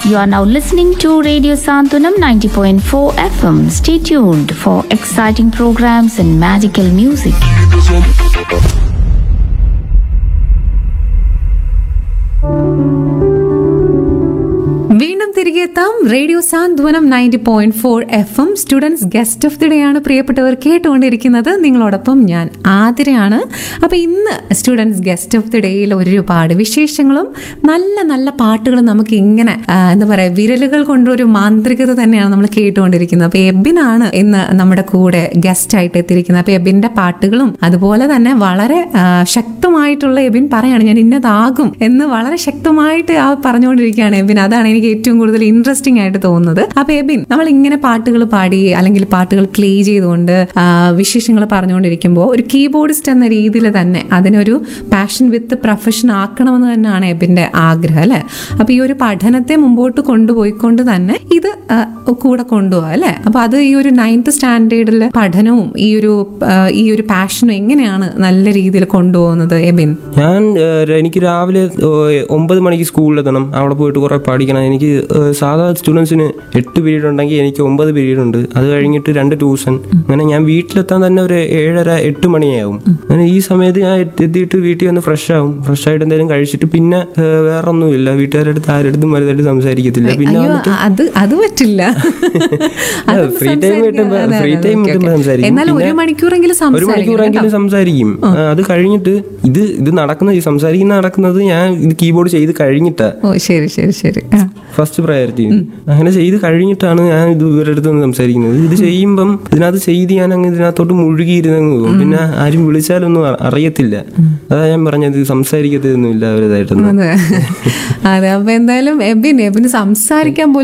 You are now listening to Radio Santunam 90.4 FM. Stay tuned for exciting programs and magical music. വീണ്ടും തിരികെ എത്താം radio Santhwanam ninety point four F M students guest of the day ആണ് പ്രിയപ്പെട്ടവർ കേട്ടുകൊണ്ടിരിക്കുന്നത് നിങ്ങളോടൊപ്പം ഞാൻ ആതിരയാണ് അപ്പൊ ഇന്ന് സ്റ്റുഡൻസ് ഗസ്റ്റ് ഓഫ് ദി ഡേയിൽ ഒരുപാട് വിശേഷങ്ങളും നല്ല നല്ല പാട്ടുകളും നമുക്ക് ഇങ്ങനെ ആ, എന്താ പറയാ വിരലുകൾ കൊണ്ടൊരു മാന്ത്രികത തന്നെയാണ് നമ്മൾ കേട്ടുകൊണ്ടിരിക്കുന്നത് അപ്പൊ എബിനാണ് ഇന്ന് നമ്മുടെ കൂടെ ഗസ്റ്റ് ആയിട്ട് എത്തിയിരിക്കുന്നത് അപ്പൊ എബിന്റെ പാട്ടുകളും അതുപോലെ തന്നെ വളരെ ആ, ശക്തമായിട്ടുള്ള എബിൻ പറയാണ് ഞാൻ ഇന്നതാകും എന്ന് വളരെ ശക്തമായിട്ട് ആ പറഞ്ഞുകൊണ്ടിരിക്കുകയാണ് എബിൻ അതാണ് എനിക്ക് ഏറ്റവും കൂടുതൽ ഇൻട്രസ്റ്റിംഗ് ആയിട്ട് തോന്നുന്നത് അപ്പൊ എബിൻ നമ്മൾ ഇങ്ങനെ പാട്ടുകൾ പാടി അല്ലെങ്കിൽ പാട്ടുകൾ പ്ലേ ചെയ്തുകൊണ്ട് ആ, വിശേഷങ്ങൾ പറഞ്ഞുകൊണ്ടിരിക്കുമ്പോൾ ഒരു കീബോർഡിസ്റ്റ് എന്ന രീതിയിൽ തന്നെ അതിനൊരു പാഷൻ വിത്ത് പ്രൊഫഷൻ ആക്കണമെന്ന് തന്നെയാണ് എബിന്റെ ആഗ്രഹം അല്ലെ അപ്പൊ ഈ ഒരു പഠനത്തെ മുമ്പോട്ട് കൊണ്ടുപോയിക്കൊണ്ട് തന്നെ ഇത് ആ, കൂടെ കൊണ്ടുപോകാം അല്ലെ അപ്പൊ അത് ഈ ഒരു നയൻത്ത് സ്റ്റാൻഡേർഡിൽ പഠനവും ഈ ഒരു ആ, ഈ ഒരു പാഷനും എങ്ങനെയാണ് നല്ല രീതിയിൽ കൊണ്ടുപോകുന്നത് എബിൻ ഞാൻ ഏഹ്, എനിക്ക് രാവിലെ ഏഹ്, ഒമ്പത് മണിക്ക് സ്കൂളിലെത്തണം അവിടെ പോയിട്ട് കുറെ പഠിക്കണം എനിക്ക് ഏഹ്, സാധാ സ്റ്റുഡൻസിന് എട്ട് പീരീഡ് ഉണ്ടെങ്കിൽ എനിക്ക് ഒമ്പത് പീരീഡ് ഉണ്ട് അത് കഴിഞ്ഞിട്ട് രണ്ട് ട്യൂഷൻ അങ്ങനെ ഞാൻ വീട്ടിലെത്താൻ തന്നെ ഒരു ഏഴര എട്ട് മണിയാവും അങ്ങനെ ഈ സമയത്ത് ഞാൻ എത്തി- എത്തിയിട്ട് വീട്ടിൽ വന്ന് ഫ്രഷ് ആവും ഫ്രഷ് ആയിട്ട് എന്തെങ്കിലും കഴിച്ചിട്ട് പിന്നെ ഏഹ്, വേറെ ഒന്നുമില്ല വീട്ടുകാരുടെ അടുത്ത് ആരുടെ വലുതായിട്ട് സംസാരിക്കത്തില്ല പിന്നെ അയ്യോ വന്നിട്ട് അത് അത് പറ്റില്ല അതൊന്നും ഫ്രീ ടൈം സംസാരിക്കാൻ- കിട്ടുമ്പോ അതെ, ഫ്രീ അതെ, ടൈം ഓക്കേ, കിട്ടുമ്പോ ഓക്കേ. സംസാരിക്കും എന്നാൽ ഒരു പിന്നെ മണിക്കൂറെങ്കിലും ഒരു സംസാരിക്കണം മണിക്കൂറെങ്കിലും കേട്ടോ. സംസാരിക്കും ആ, അത് കഴിഞ്ഞിട്ട് ഇത് ഇത് നടക്കുന്ന ഈ സംസാരിക്കുന്ന നടക്കുന്നത് ഞാൻ ഇത് കീബോർഡ് ചെയ്ത് കഴിഞ്ഞിട്ടാ ഓ ശരി ശരി ശരി ആ. ഫസ്റ്റ് പ്രയോറിറ്റി അങ്ങനെ ചെയ്ത് കഴിഞ്ഞിട്ടാണ് ഞാൻ ഇത് ഇവരുടെ അടുത്ത് വന്ന് സംസാരിക്കുന്നത് ഇത് ചെയ്യുമ്പം ഇതിനകത്ത് ചെയ്ത് ഞാൻ അങ്ങ് ഇതിനകത്തോട്ട് മുഴുകിയിരുന്നങ്ങ് പോകും പിന്നെ ആരും വിളിച്ചാലൊന്നും അ- അറിയത്തില്ല അതാ ഞാൻ പറഞ്ഞത് സംസാരിക്കത്തൊന്നുമില്ല അവരുതായിട്ടൊന്നും അതെ അതെ അപ്പൊ എന്തായാലും എബിൻ എബിന് സംസാരിക്കാൻ പോലും